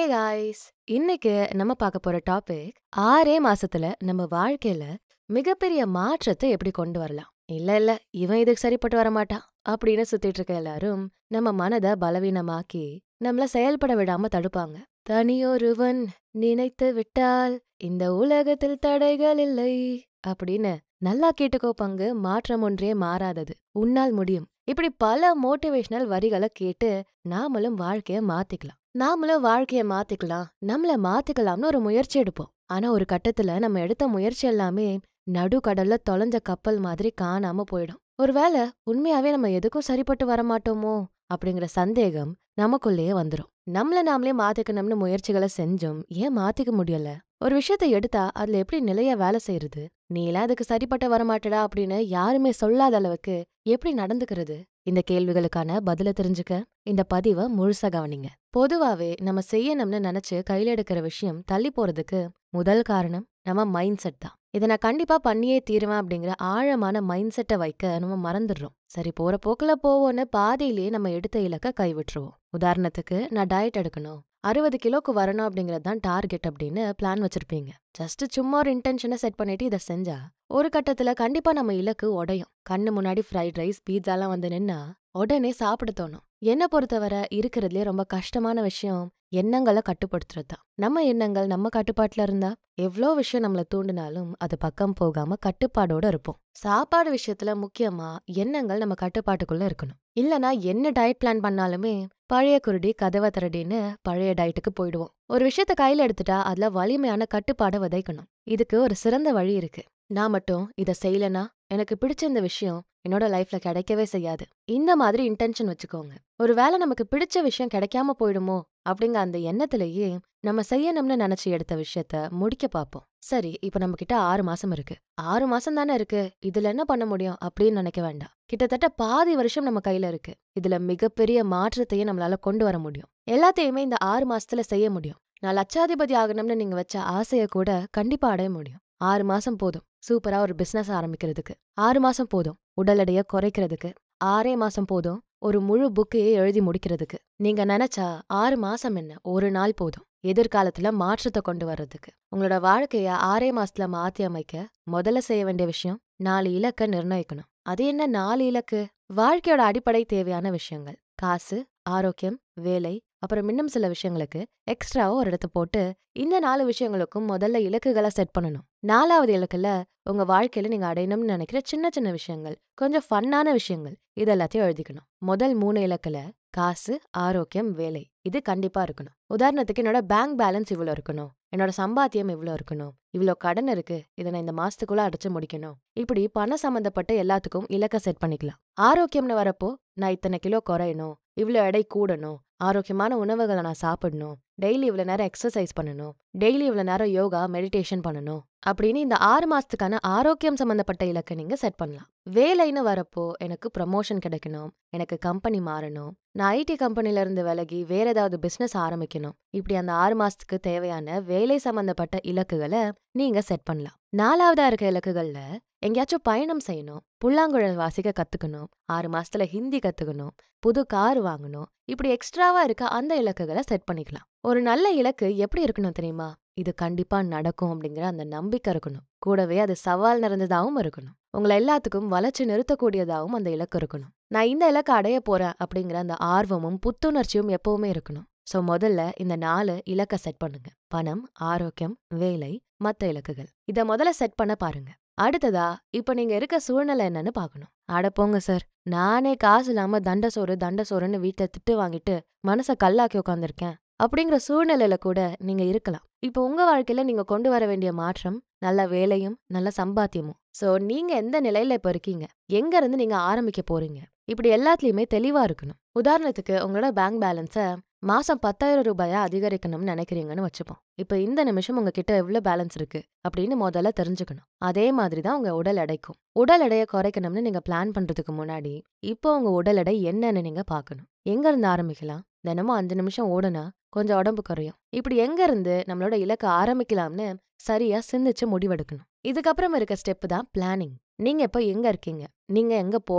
guys இன்னைக்கு நம்ம பார்க்க போற டாபிக் ஆறே மாசத்துல நம்ம வாழ்க்கையில மிகப்பெரிய மாற்றத்தை எப்படி கொண்டு வரலாம் இல்ல இல்ல இவன் இதுக்கு சரிப்பட்டு வர மாட்டான் அப்படின்னு சுத்திட்டு இருக்க எல்லாரும் நம்ம மனதை பலவீனமாக்கி நம்மள செயல்பட விடாம தடுப்பாங்க தனியொருவன் நினைத்து விட்டால் இந்த உலகத்தில் தடைகள் இல்லை அப்படின்னு நல்லா கேட்டுக்கோ பங்கு மாற்றம் ஒன்றே மாறாதது உன்னால் முடியும் இப்படி பல மோட்டிவேஷனல் வரிகளை கேட்டு நாமளும் வாழ்க்கைய மாத்திக்கலாம் நாமளும் வாழ்க்கைய மாத்திக்கலாம் நம்மள மாத்திக்கலாம்னு ஒரு முயற்சி எடுப்போம் ஆனா ஒரு கட்டத்துல நம்ம எடுத்த முயற்சி எல்லாமே நடுக்கடல்ல தொலைஞ்ச கப்பல் மாதிரி காணாம போயிடும் ஒருவேளை உண்மையாவே நம்ம எதுக்கும் சரிப்பட்டு வர மாட்டோமோ அப்படிங்கிற சந்தேகம் நமக்குள்ளேயே வந்துரும் நம்மள நாமளே மாத்திக்கணும்னு முயற்சிகளை செஞ்சும் ஏன் மாத்திக்க முடியல ஒரு விஷயத்த எடுத்தா அதுல எப்படி நிலையா வேலை செய்யறது நீலாம் அதுக்கு சரிப்பட்டு வரமாட்டடா அப்படின்னு யாருமே சொல்லாத அளவுக்கு எப்படி நடந்துக்கிறது இந்த கேள்விகளுக்கான பதில தெரிஞ்சுக்க இந்த பதிவை முழுசா கவனிங்க பொதுவாவே நம்ம செய்யணும்னு நினைச்சு கையில எடுக்கிற விஷயம் தள்ளி போறதுக்கு முதல் காரணம் நம்ம மைண்ட் செட் தான் இதை நான் கண்டிப்பா பண்ணியே தீருவேன் அப்படிங்கிற ஆழமான மைண்ட் செட்டை வைக்க நம்ம மறந்துடுறோம் சரி போற போக்குல போவோன்னு பாதியிலேயே நம்ம எடுத்த இலக்க கைவிட்டுருவோம் உதாரணத்துக்கு நான் டயட் எடுக்கணும் அறுபது கிலோக்கு வரணும் அப்படிங்கறது தான் டார்கெட் அப்படின்னு பிளான் வச்சிருப்பீங்க ஜஸ்ட் சும்மா ஒரு இன்டென்ஷனை செட் பண்ணிட்டு இதை செஞ்சா ஒரு கட்டத்துல கண்டிப்பா நம்ம இலக்கு உடையும் கண்ணு முன்னாடி ஃப்ரைட் ரைஸ் பீட்சாலாம் வந்து நின்னா உடனே சாப்பிட தோணும் என்ன பொறுத்தவரை இருக்கிறதுலே ரொம்ப கஷ்டமான விஷயம் எண்ணங்களை கட்டுப்படுத்துறது தான் நம்ம எண்ணங்கள் நம்ம கட்டுப்பாட்டுல இருந்தா எவ்வளோ விஷயம் நம்மள தூண்டினாலும் அது பக்கம் போகாம கட்டுப்பாடோட இருப்போம் சாப்பாடு விஷயத்துல முக்கியமா எண்ணங்கள் நம்ம கட்டுப்பாட்டுக்குள்ள இருக்கணும் இல்லனா என்ன டயட் பிளான் பண்ணாலுமே பழைய குருடி கதவை திரடின்னு பழைய டயட்டுக்கு போயிடுவோம் ஒரு விஷயத்த கையில எடுத்துட்டா அதுல வலிமையான கட்டுப்பாடை விதைக்கணும் இதுக்கு ஒரு சிறந்த வழி இருக்கு நான் மட்டும் இதை செய்யலனா எனக்கு பிடிச்ச இந்த விஷயம் என்னோட லைஃப்ல கிடைக்கவே செய்யாது இந்த மாதிரி இன்டென்ஷன் வச்சுக்கோங்க ஒருவேளை நமக்கு பிடிச்ச விஷயம் கிடைக்காம போயிடுமோ அப்படிங்க அந்த எண்ணத்திலேயே நம்ம செய்யணும்னு நினைச்சு எடுத்த விஷயத்த முடிக்க பார்ப்போம் சரி இப்ப நம்ம கிட்ட ஆறு மாசம் இருக்கு ஆறு மாசம் தானே இருக்கு இதுல என்ன பண்ண முடியும் அப்படின்னு நினைக்க வேண்டாம் கிட்டத்தட்ட பாதி வருஷம் நம்ம கையில இருக்கு இதுல மிகப்பெரிய மாற்றத்தையே நம்மளால கொண்டு வர முடியும் எல்லாத்தையுமே இந்த ஆறு மாசத்துல செய்ய முடியும் நான் லட்சாதிபதி ஆகணும்னு நீங்க வச்ச ஆசைய கூட கண்டிப்பா அடைய முடியும் ஆறு மாசம் போதும் சூப்பரா ஒரு பிசினஸ் ஆரம்பிக்கிறதுக்கு ஆறு மாசம் போதும் உடல் எடைய குறைக்கிறதுக்கு ஆறே மாசம் போதும் ஒரு முழு புக்கையே எழுதி முடிக்கிறதுக்கு நீங்க நினைச்சா ஆறு மாசம் என்ன ஒரு நாள் போதும் எதிர்காலத்துல மாற்றத்தை கொண்டு வர்றதுக்கு உங்களோட வாழ்க்கைய ஆறே மாசத்துல மாத்தி அமைக்க முதல்ல செய்ய வேண்டிய விஷயம் நாலு இலக்க நிர்ணயிக்கணும் அது என்ன நாலு இலக்கு வாழ்க்கையோட அடிப்படை தேவையான விஷயங்கள் காசு ஆரோக்கியம் வேலை அப்புறம் இன்னும் சில விஷயங்களுக்கு எக்ஸ்ட்ராவா ஒரு இடத்த போட்டு இந்த நாலு விஷயங்களுக்கும் முதல்ல இலக்குகளை செட் பண்ணணும் நாலாவது இலக்குல உங்க வாழ்க்கையில நீங்க அடையணும்னு நினைக்கிற சின்ன சின்ன விஷயங்கள் கொஞ்சம் ஃபன்னான விஷயங்கள் இது எல்லாத்தையும் எழுதிக்கணும் முதல் மூணு இலக்குல காசு ஆரோக்கியம் வேலை இது கண்டிப்பா இருக்கணும் உதாரணத்துக்கு என்னோட பேங்க் பேலன்ஸ் இவ்வளோ இருக்கணும் என்னோட சம்பாத்தியம் இவ்வளோ இருக்கணும் இவ்வளோ கடன் இருக்கு இதை நான் இந்த மாசத்துக்குள்ள அடைச்சு முடிக்கணும் இப்படி பணம் சம்பந்தப்பட்ட எல்லாத்துக்கும் இலக்க செட் பண்ணிக்கலாம் ஆரோக்கியம்னு வரப்போ நான் இத்தனை கிலோ குறையணும் இவ்வளோ எடை கூடணும் ஆரோக்கியமான உணவுகளை நான் சாப்பிடணும் டெய்லி இவ்வளோ நேரம் எக்ஸசைஸ் பண்ணணும் டெய்லி இவ்வளோ நேரம் யோகா மெடிடேஷன் பண்ணணும் அப்படின்னு இந்த ஆறு மாசத்துக்கான ஆரோக்கியம் சம்பந்தப்பட்ட இலக்கை நீங்க செட் பண்ணலாம் வேலைன்னு வரப்போ எனக்கு ப்ரமோஷன் கிடைக்கணும் எனக்கு கம்பெனி மாறணும் நான் ஐடி கம்பெனில இருந்து விலகி வேற ஏதாவது பிசினஸ் ஆரம்பிக்கணும் இப்படி அந்த ஆறு மாசத்துக்கு தேவையான வேலை சம்பந்தப்பட்ட இலக்குகளை நீங்க செட் பண்ணலாம் நாலாவதா இருக்க இலக்குகள்ல எங்கேயாச்சும் பயணம் செய்யணும் புல்லாங்குழல் வாசிக்க கத்துக்கணும் ஆறு மாசத்துல ஹிந்தி கத்துக்கணும் புது கார் வாங்கணும் இப்படி எக்ஸ்ட்ராவா இருக்க அந்த இலக்குகளை செட் பண்ணிக்கலாம் ஒரு நல்ல இலக்கு எப்படி இருக்கணும் தெரியுமா இது கண்டிப்பா நடக்கும் அப்படிங்கிற அந்த நம்பிக்கை இருக்கணும் கூடவே அது சவால் நிறைந்ததாகவும் இருக்கணும் உங்களை எல்லாத்துக்கும் வளைச்சு நிறுத்தக்கூடியதாகவும் அந்த இலக்கு இருக்கணும் நான் இந்த இலக்கை அடைய போறேன் அப்படிங்கிற அந்த ஆர்வமும் புத்துணர்ச்சியும் எப்பவுமே இருக்கணும் சோ முதல்ல இந்த நாலு இலக்க செட் பண்ணுங்க பணம் ஆரோக்கியம் வேலை மத்த இலக்குகள் இத முதல்ல செட் பண்ண பாருங்க அடுத்ததா இப்ப நீங்க இருக்க சூழ்நிலை என்னன்னு பாக்கணும் அட போங்க சார் நானே காசு இல்லாம தண்ட சோறு தண்ட சோறுன்னு வீட்டுல திட்டு வாங்கிட்டு மனச கல்லாக்கி உட்காந்துருக்கேன் அப்படிங்கிற சூழ்நிலையில கூட நீங்க இருக்கலாம் இப்போ உங்க வாழ்க்கையில நீங்க கொண்டு வர வேண்டிய மாற்றம் நல்ல வேலையும் நல்ல சம்பாத்தியமும் சோ நீங்க எந்த நிலையில இப்ப இருக்கீங்க எங்க இருந்து நீங்க ஆரம்பிக்க போறீங்க இப்படி எல்லாத்துலயுமே தெளிவா இருக்கணும் உதாரணத்துக்கு உங்களோட பேங்க் பேலன்ஸ மாசம் பத்தாயிரம் ரூபாயா அதிகரிக்கணும்னு நினைக்கிறீங்கன்னு வச்சுப்போம் இப்ப இந்த நிமிஷம் உங்ககிட்ட எவ்வளவு பேலன்ஸ் இருக்கு அப்படின்னு முதல்ல தெரிஞ்சுக்கணும் அதே மாதிரி தான் உங்க உடல் எடைக்கும் உடல் எடையை குறைக்கணும்னு நீங்க பிளான் பண்றதுக்கு முன்னாடி இப்போ உங்க உடல் எடை என்னன்னு நீங்க பார்க்கணும் எங்க இருந்து ஆரம்பிக்கலாம் தினமும் அஞ்சு நிமிஷம் ஓடுனா கொஞ்சம் உடம்பு குறையும் இப்படி எங்க இருந்து நம்மளோட இலக்கை ஆரம்பிக்கலாம்னு சரியா சிந்திச்சு முடிவெடுக்கணும் இதுக்கப்புறம் இருக்க ஸ்டெப் தான் பிளானிங் நீங்க இப்ப எங்க இருக்கீங்க நீங்க எங்க போகணும்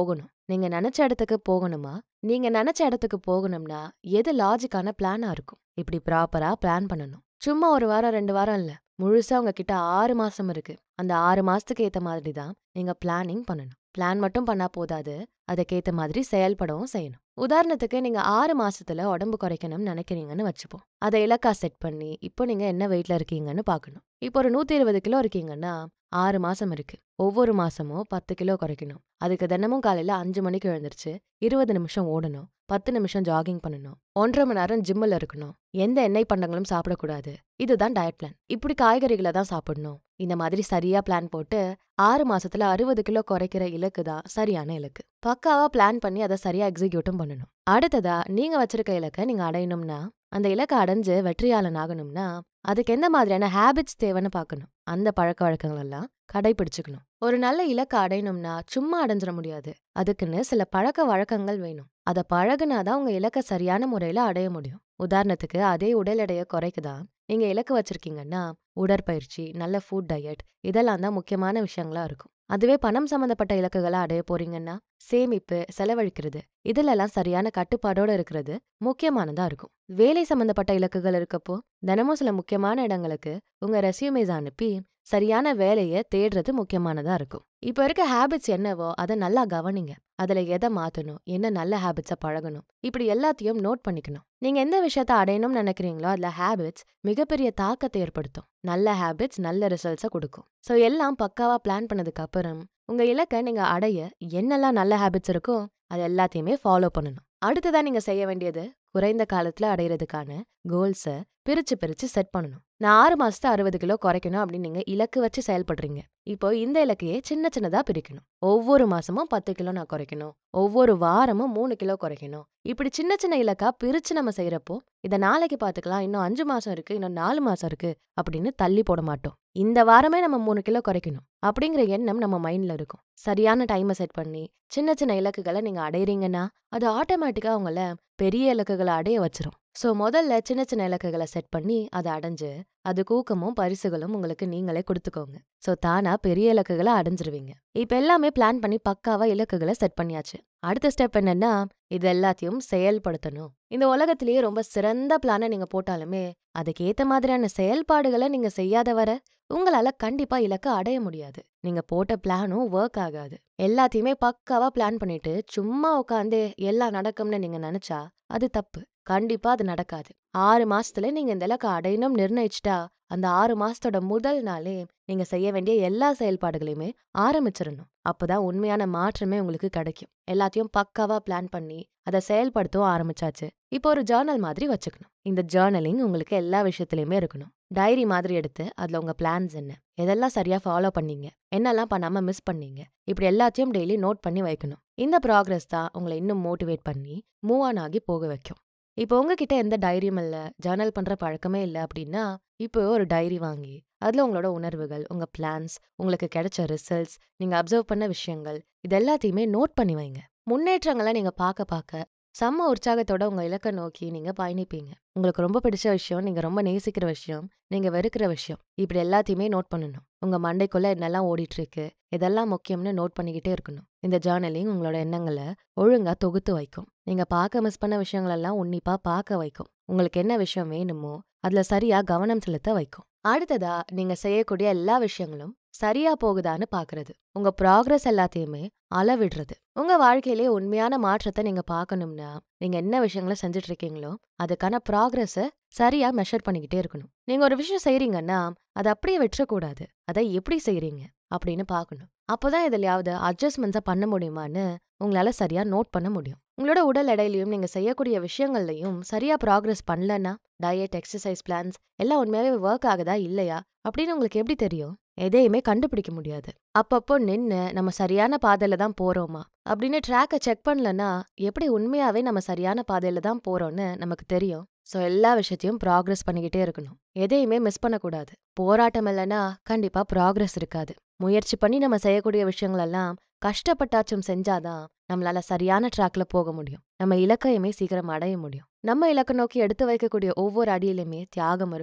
நீங்க நினைச்ச இடத்துக்கு போகணுமா நீங்க நினைச்ச இடத்துக்கு போகணும்னா எது லாஜிக்கான பிளானா இருக்கும் இப்படி ப்ராப்பரா பிளான் பண்ணணும் சும்மா ஒரு வாரம் ரெண்டு வாரம் இல்ல முழுசா உங்ககிட்ட ஆறு மாசம் இருக்கு அந்த ஆறு மாசத்துக்கு ஏத்த மாதிரி தான் நீங்க பிளானிங் பண்ணணும் பிளான் மட்டும் பண்ணா போதாது அதுக்கேத்த மாதிரி செயல்படவும் செய்யணும் உதாரணத்துக்கு நீங்க ஆறு மாசத்துல உடம்பு குறைக்கணும்னு நினைக்கிறீங்கன்னு வச்சுப்போம் அதை இலக்கா செட் பண்ணி இப்போ நீங்க என்ன வெயிட்ல இருக்கீங்கன்னு பார்க்கணும் இப்போ ஒரு நூத்தி இருபது கிலோ இருக்கீங்கன்னா ஆறு மாசம் இருக்கு ஒவ்வொரு மாசமும் பத்து கிலோ குறைக்கணும் அதுக்கு தினமும் காலையில அஞ்சு மணிக்கு எழுந்திருச்சு இருபது நிமிஷம் ஓடணும் பத்து நிமிஷம் ஜாகிங் பண்ணணும் ஒன்றரை மணி நேரம் ஜிம்மில் இருக்கணும் எந்த எண்ணெய் பண்டங்களும் சாப்பிடக்கூடாது இதுதான் டயட் பிளான் இப்படி காய்கறிகளை தான் சாப்பிடணும் இந்த மாதிரி சரியா பிளான் போட்டு ஆறு மாசத்துல அறுபது கிலோ குறைக்கிற இலக்கு தான் சரியான இலக்கு பக்காவா பிளான் பண்ணி அதை சரியா எக்ஸிக்யூட்டும் பண்ணணும் அடுத்ததா நீங்க வச்சிருக்க இலக்கை நீங்க அடையணும்னா அந்த இலக்கை அடைஞ்சு வெற்றியாளன் ஆகணும்னா அதுக்கு எந்த மாதிரியான ஹேபிட்ஸ் தேவைன்னு பார்க்கணும் அந்த பழக்க வழக்கங்கள் எல்லாம் கடைபிடிச்சுக்கணும் ஒரு நல்ல இலக்கை அடையணும்னா சும்மா அடைஞ்சிட முடியாது அதுக்குன்னு சில பழக்க வழக்கங்கள் வேணும் அதை பழகுனாதான் உங்க இலக்கை சரியான முறையில அடைய முடியும் உதாரணத்துக்கு அதே உடல் எடையை குறைக்குதான் நீங்க இலக்கு வச்சிருக்கீங்கன்னா உடற்பயிற்சி நல்ல ஃபுட் டயட் இதெல்லாம் தான் முக்கியமான விஷயங்களா இருக்கும் அதுவே பணம் சம்பந்தப்பட்ட இலக்குகளை அடைய போறீங்கன்னா சேமிப்பு செலவழிக்கிறது இதுலெல்லாம் சரியான கட்டுப்பாடோட இருக்கிறது முக்கியமானதா இருக்கும் வேலை சம்பந்தப்பட்ட இலக்குகள் இருக்கப்போ தினமும் சில முக்கியமான இடங்களுக்கு உங்க ரெசியூமேஸ் அனுப்பி சரியான வேலையை தேடுறது முக்கியமானதா இருக்கும் இப்போ இருக்க ஹேபிட்ஸ் என்னவோ அதை நல்லா கவனிங்க அதுல எதை மாத்தணும் என்ன நல்ல ஹேபிட்ஸை பழகணும் இப்படி எல்லாத்தையும் நோட் பண்ணிக்கணும் நீங்க எந்த விஷயத்த அடையணும்னு நினைக்கிறீங்களோ அதுல ஹேபிட்ஸ் மிகப்பெரிய தாக்கத்தை ஏற்படுத்தும் நல்ல ஹேபிட்ஸ் நல்ல ரிசல்ட்ஸை கொடுக்கும் ஸோ எல்லாம் பக்காவா பிளான் பண்ணதுக்கு அப்புறம் உங்க இலக்கை நீங்க அடைய என்னெல்லாம் நல்ல ஹேபிட்ஸ் இருக்கோ அது எல்லாத்தையுமே ஃபாலோ பண்ணணும் அடுத்ததா நீங்க செய்ய வேண்டியது குறைந்த காலத்துல அடையிறதுக்கான கோல்ஸை பிரிச்சு பிரிச்சு செட் பண்ணணும் நான் ஆறு மாசத்து அறுபது கிலோ குறைக்கணும் அப்படின்னு நீங்க இலக்கு வச்சு செயல்படுறீங்க இப்போ இந்த இலக்கையே சின்ன சின்னதா பிரிக்கணும் ஒவ்வொரு மாசமும் பத்து கிலோ நான் குறைக்கணும் ஒவ்வொரு வாரமும் மூணு கிலோ குறைக்கணும் இப்படி சின்ன சின்ன இலக்கா பிரிச்சு நம்ம செய்யறப்போ இதை நாளைக்கு பாத்துக்கலாம் இன்னும் அஞ்சு மாசம் இருக்கு இன்னும் நாலு மாசம் இருக்கு அப்படின்னு தள்ளி போட மாட்டோம் இந்த வாரமே நம்ம மூணு கிலோ குறைக்கணும் அப்படிங்கிற எண்ணம் நம்ம மைண்ட்ல இருக்கும் சரியான டைமை செட் பண்ணி சின்ன சின்ன இலக்குகளை நீங்க அடையறீங்கன்னா அது ஆட்டோமேட்டிக்கா உங்கள பெரிய இலக்குகளை அடைய வச்சிரும் ஸோ முதல்ல சின்ன சின்ன இலக்குகளை செட் பண்ணி அதை அடைஞ்சு அது ஊக்கமும் பரிசுகளும் உங்களுக்கு நீங்களே கொடுத்துக்கோங்க ஸோ தானா பெரிய இலக்குகளை அடைஞ்சிருவீங்க இப்ப எல்லாமே பிளான் பண்ணி பக்காவா இலக்குகளை செட் பண்ணியாச்சு அடுத்த ஸ்டெப் என்னன்னா இது எல்லாத்தையும் செயல்படுத்தணும் இந்த உலகத்திலேயே ரொம்ப சிறந்த பிளானை நீங்க போட்டாலுமே அதுக்கு ஏத்த மாதிரியான செயல்பாடுகளை நீங்க செய்யாத வர உங்களால கண்டிப்பா இலக்க அடைய முடியாது நீங்க போட்ட பிளானும் ஒர்க் ஆகாது எல்லாத்தையுமே பக்காவா பிளான் பண்ணிட்டு சும்மா உட்காந்து எல்லாம் நடக்கும்னு நீங்க நினைச்சா அது தப்பு கண்டிப்பா அது நடக்காது ஆறு மாசத்துல நீங்க இந்த இலக்கை அடையணும் நிர்ணயிச்சிட்டா அந்த ஆறு மாசத்தோட முதல் நாளே நீங்க செய்ய வேண்டிய எல்லா செயல்பாடுகளையுமே ஆரம்பிச்சிடணும் அப்பதான் உண்மையான மாற்றமே உங்களுக்கு கிடைக்கும் எல்லாத்தையும் பக்காவா பிளான் பண்ணி அதை செயல்படுத்தவும் ஆரம்பிச்சாச்சு இப்போ ஒரு ஜேர்னல் மாதிரி வச்சுக்கணும் இந்த ஜேர்னலிங் உங்களுக்கு எல்லா விஷயத்துலயுமே இருக்கணும் டைரி மாதிரி எடுத்து அதுல உங்க பிளான்ஸ் என்ன எதெல்லாம் சரியா ஃபாலோ பண்ணீங்க என்னெல்லாம் பண்ணாம மிஸ் பண்ணீங்க இப்படி எல்லாத்தையும் டெய்லி நோட் பண்ணி வைக்கணும் இந்த ப்ராக்ரஸ் தான் உங்களை இன்னும் மோட்டிவேட் பண்ணி மூவ் ஆன் ஆகி போக வைக்கும் இப்போ உங்ககிட்ட எந்த டைரியும் இல்லை ஜேர்னல் பண்ற பழக்கமே இல்லை அப்படின்னா இப்போ ஒரு டைரி வாங்கி அதுல உங்களோட உணர்வுகள் உங்க பிளான்ஸ் உங்களுக்கு கிடைச்ச ரிசல்ட்ஸ் நீங்க அப்சர்வ் பண்ண விஷயங்கள் இது எல்லாத்தையுமே நோட் பண்ணி வைங்க முன்னேற்றங்களை நீங்க பார்க்க பார்க்க செம்ம உற்சாகத்தோட உங்க இலக்கை நோக்கி நீங்க பயணிப்பீங்க உங்களுக்கு ரொம்ப பிடிச்ச விஷயம் நீங்க ரொம்ப நேசிக்கிற விஷயம் நீங்க வெறுக்கிற விஷயம் இப்படி எல்லாத்தையுமே நோட் பண்ணணும் உங்க மண்டைக்குள்ள என்னெல்லாம் ஓடிட்டு இருக்கு இதெல்லாம் முக்கியம்னு நோட் பண்ணிக்கிட்டே இருக்கணும் இந்த ஜேர்னலிங் உங்களோட எண்ணங்களை ஒழுங்கா தொகுத்து வைக்கும் நீங்க பார்க்க மிஸ் பண்ண விஷயங்களெல்லாம் உன்னிப்பா பார்க்க வைக்கும் உங்களுக்கு என்ன விஷயம் வேணுமோ அதுல சரியா கவனம் செலுத்த வைக்கும் அடுத்ததா நீங்க செய்யக்கூடிய எல்லா விஷயங்களும் சரியா போகுதான்னு பாக்குறது உங்க ப்ராக்ரஸ் எல்லாத்தையுமே அளவிடுறது உங்க வாழ்க்கையிலே உண்மையான மாற்றத்தை நீங்க பார்க்கணும்னா நீங்க என்ன விஷயங்களை செஞ்சுட்டு இருக்கீங்களோ அதுக்கான ப்ராக்ரஸ சரியா மெஷர் பண்ணிக்கிட்டே இருக்கணும் நீங்க ஒரு விஷயம் செய்றீங்கன்னா அதை அப்படியே விட்டுறக்கூடாது அதை எப்படி செய்றீங்க அப்படின்னு பார்க்கணும் அப்போதான் எதுலயாவது அட்ஜஸ்ட்மெண்ட்ஸை பண்ண முடியுமான்னு உங்களால சரியா நோட் பண்ண முடியும் உங்களோட உடல் எடையிலையும் நீங்க செய்யக்கூடிய விஷயங்கள்லையும் சரியா ப்ராக்ரஸ் பண்ணலன்னா டயட் எக்ஸசைஸ் பிளான்ஸ் எல்லாம் உண்மையாவே ஒர்க் ஆகுதா இல்லையா அப்படின்னு உங்களுக்கு எப்படி தெரியும் எதையுமே கண்டுபிடிக்க முடியாது அப்பப்போ நின்னு நம்ம சரியான பாதையில தான் போறோமா அப்படின்னு ட்ராக்கை செக் பண்ணலன்னா எப்படி உண்மையாவே நம்ம சரியான பாதையில தான் போறோம்னு நமக்கு தெரியும் ஸோ எல்லா விஷயத்தையும் ப்ராக்ரஸ் பண்ணிக்கிட்டே இருக்கணும் எதையுமே மிஸ் பண்ணக்கூடாது போராட்டம் இல்லைன்னா கண்டிப்பா ப்ராக்ரஸ் இருக்காது முயற்சி பண்ணி நம்ம செய்யக்கூடிய விஷயங்களெல்லாம் கஷ்டப்பட்டாச்சும் செஞ்சாதான் நம்மளால சரியான ட்ராக்ல போக முடியும் நம்ம இலக்கையுமே சீக்கிரம் அடைய முடியும் நம்ம இலக்கை நோக்கி எடுத்து வைக்கக்கூடிய ஒவ்வொரு அடியிலுமே தியாகம் இருக்கும்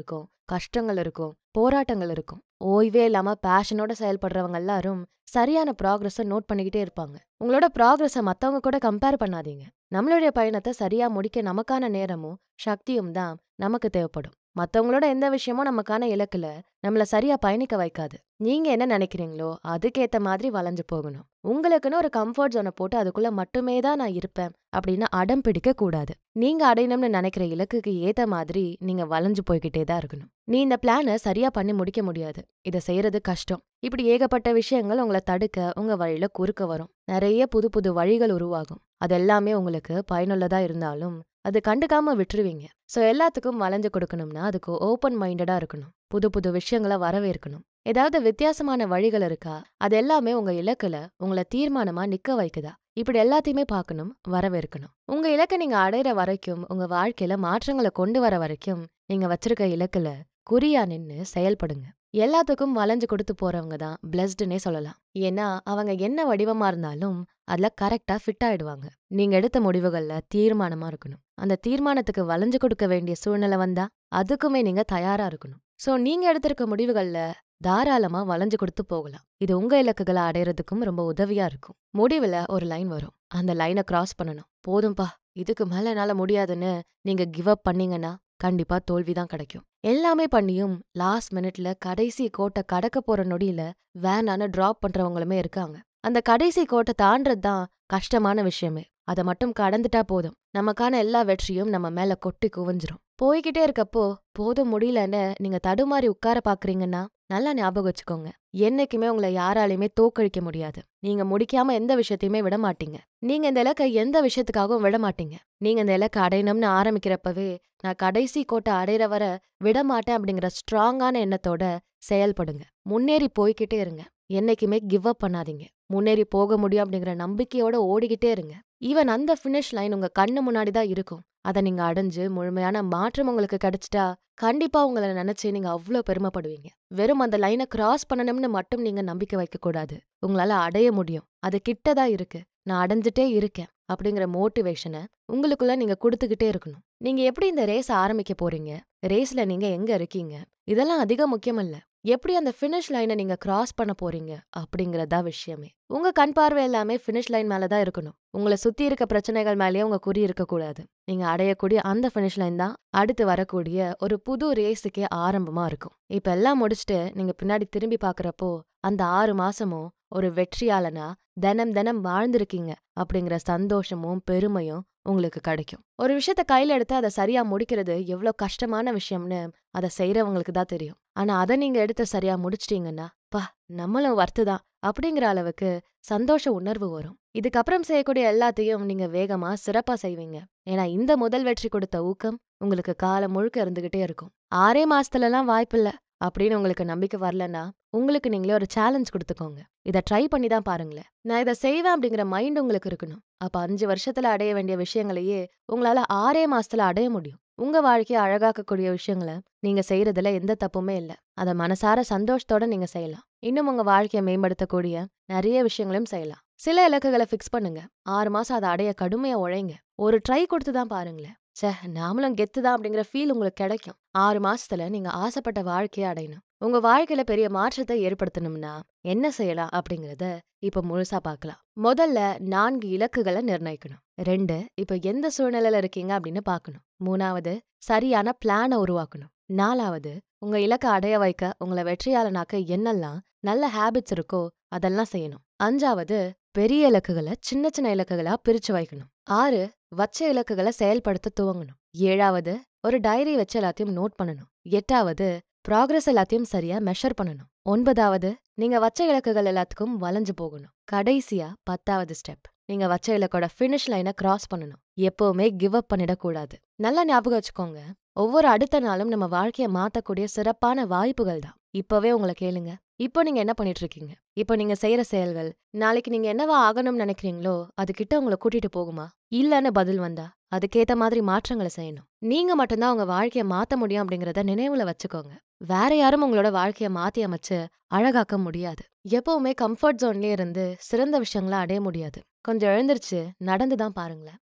கஷ்டங்கள் இருக்கும் போராட்டங்கள் இருக்கும் ஓய்வே இல்லாம பேஷனோட செயல்படுறவங்க எல்லாரும் சரியான ப்ராக்ரஸ நோட் பண்ணிக்கிட்டே இருப்பாங்க உங்களோட ப்ராக்ரஸ மத்தவங்க கூட கம்பேர் பண்ணாதீங்க நம்மளுடைய பயணத்தை சரியா முடிக்க நமக்கான நேரமும் சக்தியும் தான் நமக்கு தேவைப்படும் மத்தவங்களோட எந்த விஷயமும் நமக்கான இலக்குல நம்மள சரியா பயணிக்க வைக்காது நீங்க என்ன நினைக்கிறீங்களோ அதுக்கேத்த மாதிரி வளைஞ்சு போகணும் உங்களுக்குன்னு ஒரு கம்ஃபர்ட் ஜோனை போட்டு அதுக்குள்ள மட்டுமே தான் நான் இருப்பேன் அப்படின்னு அடம் பிடிக்க கூடாது நீங்க அடையணும்னு நினைக்கிற இலக்குக்கு ஏத்த மாதிரி நீங்க வளைஞ்சு போய்கிட்டே தான் இருக்கணும் நீ இந்த பிளானை சரியா பண்ணி முடிக்க முடியாது இதை செய்யறது கஷ்டம் இப்படி ஏகப்பட்ட விஷயங்கள் உங்களை தடுக்க உங்க வழியில குறுக்க வரும் நிறைய புது புது வழிகள் உருவாகும் அது எல்லாமே உங்களுக்கு பயனுள்ளதா இருந்தாலும் அது கண்டுக்காம விட்டுருவீங்க சோ எல்லாத்துக்கும் வளைஞ்சு கொடுக்கணும்னா அதுக்கு ஓப்பன் மைண்டடா இருக்கணும் புது புது விஷயங்களை வரவேற்கணும் ஏதாவது வித்தியாசமான வழிகள் இருக்கா அது எல்லாமே உங்க இலக்குல உங்களை தீர்மானமா நிக்க வைக்குதா இப்படி எல்லாத்தையுமே பார்க்கணும் வரவேற்கணும் உங்க இலக்கை நீங்க அடையிற வரைக்கும் உங்க வாழ்க்கையில மாற்றங்களை கொண்டு வர வரைக்கும் நீங்க வச்சிருக்க இலக்குல குறியா நின்னு செயல்படுங்க எல்லாத்துக்கும் வளைஞ்சு கொடுத்து போறவங்க தான் பிளஸ்டுனே சொல்லலாம் ஏன்னா அவங்க என்ன வடிவமா இருந்தாலும் அதுல கரெக்டா ஃபிட் ஆயிடுவாங்க நீங்க எடுத்த முடிவுகள்ல தீர்மானமா இருக்கணும் அந்த தீர்மானத்துக்கு வளைஞ்சு கொடுக்க வேண்டிய சூழ்நிலை வந்தா அதுக்குமே நீங்க தயாரா இருக்கணும் சோ நீங்க எடுத்திருக்க முடிவுகள்ல தாராளமா வளைஞ்சு கொடுத்து போகலாம் இது உங்க இலக்குகளை அடையறதுக்கும் ரொம்ப உதவியா இருக்கும் முடிவுல ஒரு லைன் வரும் அந்த லைனை கிராஸ் பண்ணணும் போதும்பா இதுக்கு மேல என்னால முடியாதுன்னு நீங்க கிவ் அப் பண்ணீங்கன்னா கண்டிப்பா தோல்விதான் கிடைக்கும் எல்லாமே பண்ணியும் லாஸ்ட் மினிட்ல கடைசி கோட்டை கடக்க போற நொடியில வேனான டிராப் பண்றவங்களுமே இருக்காங்க அந்த கடைசி கோட்டை தாண்டது தான் கஷ்டமான விஷயமே அதை மட்டும் கடந்துட்டா போதும் நமக்கான எல்லா வெற்றியும் நம்ம மேல கொட்டி குவிஞ்சிரும் போய்கிட்டே இருக்கப்போ போதும் முடியலன்னு நீங்க தடுமாறி உட்கார பாக்குறீங்கன்னா நல்லா ஞாபகம் வச்சுக்கோங்க என்னைக்குமே உங்களை யாராலையுமே தோக்கடிக்க முடியாது நீங்க முடிக்காம எந்த விஷயத்தையுமே விட மாட்டீங்க நீங்க இந்த இலக்கை எந்த விஷயத்துக்காகவும் விட மாட்டீங்க நீங்க இந்த இலக்கை அடையணும்னு ஆரம்பிக்கிறப்பவே நான் கடைசி கோட்டை அடையிற வர விட மாட்டேன் அப்படிங்கிற ஸ்ட்ராங்கான எண்ணத்தோட செயல்படுங்க முன்னேறி போய்கிட்டே இருங்க என்னைக்குமே கிவ் அப் பண்ணாதீங்க முன்னேறி போக முடியும் அப்படிங்கிற நம்பிக்கையோட ஓடிக்கிட்டே இருங்க ஈவன் அந்த ஃபினிஷ் லைன் உங்க கண்ணு முன்னாடி தான் இருக்கும் அதை நீங்க அடைஞ்சு முழுமையான மாற்றம் உங்களுக்கு கிடைச்சிட்டா கண்டிப்பா உங்களை நினைச்சு நீங்க அவ்வளோ பெருமைப்படுவீங்க வெறும் அந்த லைனை கிராஸ் பண்ணணும்னு மட்டும் நீங்க நம்பிக்கை வைக்க கூடாது உங்களால அடைய முடியும் அது கிட்டதான் இருக்கு நான் அடைஞ்சிட்டே இருக்கேன் அப்படிங்கிற மோட்டிவேஷனை உங்களுக்குள்ள நீங்க கொடுத்துக்கிட்டே இருக்கணும் நீங்க எப்படி இந்த ரேஸ் ஆரம்பிக்க போறீங்க ரேஸ்ல நீங்க எங்க இருக்கீங்க இதெல்லாம் அதிக முக்கியம் இல்ல எப்படி அந்த ஃபினிஷ் லைனை நீங்க கிராஸ் பண்ண போறீங்க அப்படிங்கறதா விஷயமே உங்க கண் பார்வை எல்லாமே ஃபினிஷ் லைன் மேல தான் இருக்கணும் உங்களை சுத்தி இருக்க பிரச்சனைகள் மேலேயே உங்க குறி இருக்க கூடாது நீங்க அடையக்கூடிய அந்த ஃபினிஷ் லைன் தான் அடுத்து வரக்கூடிய ஒரு புது ரேஸுக்கே ஆரம்பமா இருக்கும் இப்ப எல்லாம் முடிச்சுட்டு நீங்க பின்னாடி திரும்பி பாக்குறப்போ அந்த ஆறு மாசமும் ஒரு வெற்றியாளனா தினம் தினம் வாழ்ந்திருக்கீங்க அப்படிங்கிற சந்தோஷமும் பெருமையும் உங்களுக்கு கிடைக்கும் ஒரு விஷயத்த கையில எடுத்து அதை சரியா முடிக்கிறது எவ்வளோ கஷ்டமான விஷயம்னு அதை செய்யறவங்களுக்கு தான் தெரியும் ஆனா அதை நீங்க எடுத்து சரியா முடிச்சிட்டீங்கன்னா பா நம்மளும் வர்த்துதான் அப்படிங்கிற அளவுக்கு சந்தோஷ உணர்வு வரும் இதுக்கப்புறம் செய்யக்கூடிய எல்லாத்தையும் நீங்க வேகமா சிறப்பா செய்வீங்க ஏன்னா இந்த முதல் வெற்றி கொடுத்த ஊக்கம் உங்களுக்கு காலம் முழுக்க இருந்துகிட்டே இருக்கும் ஆறே மாசத்துலலாம் வாய்ப்பில்ல அப்படின்னு உங்களுக்கு நம்பிக்கை வரலன்னா உங்களுக்கு நீங்களே ஒரு சேலஞ்ச் கொடுத்துக்கோங்க இதை ட்ரை பண்ணி தான் பாருங்களேன் நான் இதை செய்வேன் அப்படிங்கிற மைண்ட் உங்களுக்கு இருக்கணும் அப்ப அஞ்சு வருஷத்துல அடைய வேண்டிய விஷயங்களையே உங்களால ஆறே மாசத்துல அடைய முடியும் உங்க வாழ்க்கையை அழகாக்கக்கூடிய விஷயங்களை நீங்க செய்யறதுல எந்த தப்புமே இல்ல அத மனசார சந்தோஷத்தோட நீங்க செய்யலாம் இன்னும் உங்க வாழ்க்கையை மேம்படுத்தக்கூடிய நிறைய விஷயங்களும் செய்யலாம் சில இலக்குகளை ஃபிக்ஸ் பண்ணுங்க ஆறு மாசம் அதை அடைய கடுமையா உழைங்க ஒரு ட்ரை கொடுத்து தான் பாருங்களேன் சே நாமளும் கெத்து தான் அப்படிங்கிற ஃபீல் உங்களுக்கு கிடைக்கும் ஆறு மாசத்துல நீங்க ஆசைப்பட்ட வாழ்க்கையை அடையணும் உங்க வாழ்க்கையில பெரிய மாற்றத்தை ஏற்படுத்தணும்னா என்ன செய்யலாம் அப்படிங்கறத இப்ப முழுசா பார்க்கலாம் முதல்ல நான்கு இலக்குகளை நிர்ணயிக்கணும் ரெண்டு இப்ப எந்த சூழ்நிலையில இருக்கீங்க அப்படின்னு பார்க்கணும் மூணாவது சரியான பிளானை உருவாக்கணும் நாலாவது உங்க இலக்கை அடைய வைக்க உங்களை வெற்றியாளனாக்க என்னெல்லாம் நல்ல ஹேபிட்ஸ் இருக்கோ அதெல்லாம் செய்யணும் அஞ்சாவது பெரிய இலக்குகளை சின்ன சின்ன இலக்குகளா பிரிச்சு வைக்கணும் ஆறு வச்ச இலக்குகளை செயல்படுத்த துவங்கணும் ஏழாவது ஒரு டைரி வச்சு எல்லாத்தையும் நோட் பண்ணணும் எட்டாவது ப்ராக்ரஸ் எல்லாத்தையும் சரியா மெஷர் பண்ணணும் ஒன்பதாவது நீங்க வச்ச இலக்குகள் எல்லாத்துக்கும் வளைஞ்சு போகணும் கடைசியா பத்தாவது ஸ்டெப் நீங்க வச்ச இலக்கோட ஃபினிஷ் லைனை கிராஸ் பண்ணணும் எப்பவுமே கிவ் அப் பண்ணிடக்கூடாது நல்லா ஞாபகம் வச்சுக்கோங்க ஒவ்வொரு அடுத்த நாளும் நம்ம வாழ்க்கைய மாத்தக்கூடிய சிறப்பான வாய்ப்புகள் தான் இப்பவே உங்களை கேளுங்க இப்போ நீங்க என்ன பண்ணிட்டு இருக்கீங்க இப்போ நீங்க செய்யற செயல்கள் நாளைக்கு நீங்க என்னவா ஆகணும்னு நினைக்கிறீங்களோ அது கிட்ட உங்களை கூட்டிட்டு போகுமா இல்லன்னு பதில் வந்தா அதுக்கேத்த மாதிரி மாற்றங்களை செய்யணும் நீங்க மட்டும்தான் உங்க வாழ்க்கைய மாத்த முடியும் அப்படிங்கறத நினைவுல வச்சுக்கோங்க வேற யாரும் உங்களோட வாழ்க்கைய மாத்தி அமைச்சு அழகாக்க முடியாது எப்பவுமே கம்ஃபர்ட் ஜோன்லயே இருந்து சிறந்த விஷயங்களை அடைய முடியாது கொஞ்சம் எழுந்திருச்சு நடந்து தான் பாருங்களேன்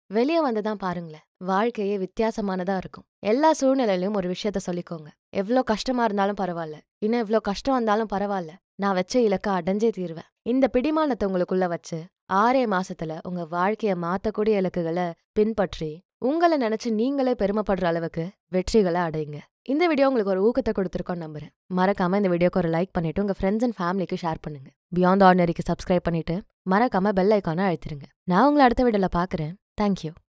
வெளியே வந்து தான் பாருங்களேன் வாழ்க்கையே வித்தியாசமானதா இருக்கும் எல்லா சூழ்நிலையிலும் ஒரு விஷயத்த சொல்லிக்கோங்க எவ்வளோ கஷ்டமா இருந்தாலும் பரவாயில்ல இன்னும் எவ்வளோ கஷ்டம் வந்தாலும் பரவாயில்ல நான் வச்ச இலக்க அடைஞ்சே தீருவேன் இந்த பிடிமானத்தை உங்களுக்குள்ள வச்சு ஆறே மாசத்துல உங்க வாழ்க்கைய மாத்தக்கூடிய இலக்குகளை பின்பற்றி உங்களை நினைச்சு நீங்களே பெருமைப்படுற அளவுக்கு வெற்றிகளை அடையுங்க இந்த வீடியோ உங்களுக்கு ஒரு ஊக்கத்தை கொடுத்துருக்கோம் நம்புறேன் மறக்காம இந்த வீடியோக்கு ஒரு லைக் பண்ணிட்டு உங்க ஃப்ரெண்ட்ஸ் அண்ட் ஃபேமிலிக்கு ஷேர் பண்ணுங்க பியாண்ட் ஆர்டினரிக்கு சப்ஸ்கிரைப் பண்ணிட்டு மறக்காம பெல் ஐக்கானை அழுத்திருங்க நான் உங்களை அடுத்த வீடியோல பாக்குறேன் தேங்க்யூ